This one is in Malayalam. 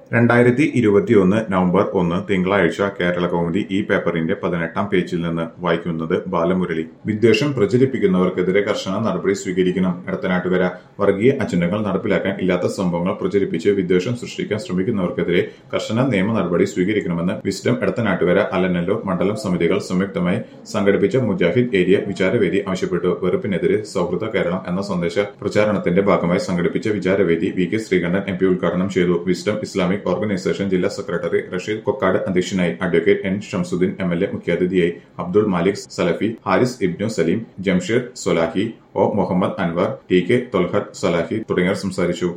രണ്ടായിരത്തി ഇരുപത്തിയൊന്ന് നവംബർ ഒന്ന് തിങ്കളാഴ്ച കേരള കൗമുദി ഈ പേപ്പറിന്റെ പതിനെട്ടാം പേജിൽ നിന്ന് വായിക്കുന്നത് ബാലമുരളി വിദ്വേഷം പ്രചരിപ്പിക്കുന്നവർക്കെതിരെ കർശന നടപടി സ്വീകരിക്കണം എടത്തനാട്ടുകര വർഗീയ അജണ്ടകൾ നടപ്പിലാക്കാൻ ഇല്ലാത്ത സംഭവങ്ങൾ പ്രചരിപ്പിച്ച് വിദ്വേഷം സൃഷ്ടിക്കാൻ ശ്രമിക്കുന്നവർക്കെതിരെ കർശന നിയമ നടപടി സ്വീകരിക്കണമെന്ന് വിസ്ഡം എടത്തനാട്ടുകര അലനല്ലൂർ മണ്ഡലം സമിതികൾ സംയുക്തമായി സംഘടിപ്പിച്ച മുജാഹിദ് ഏരിയ വിചാരവേദി ആവശ്യപ്പെട്ടു വെറുപ്പിനെതിരെ സൗഹൃദ കേരളം എന്ന സന്ദേശ പ്രചാരണത്തിന്റെ ഭാഗമായി സംഘടിപ്പിച്ച വിചാരവേദി V K Sreekandan M P ഉദ്ഘാടനം ചെയ്തു വിസ്ഡം ഇസ്ലാമിക് ഓർഗനൈസേഷൻ ജില്ലാ സെക്രട്ടറി റഷീദ് കൊക്കാട് അധ്യക്ഷനായി advocate N Shamsuddin M L A മുഖ്യാതിഥിയായി Abdul Malik Salafi Haris Ibnu Saleem Jamsheer Solahi O Muhammad Anwar T K Tholhath Salahi തുടങ്ങിയവർ സംസാരിച്ചു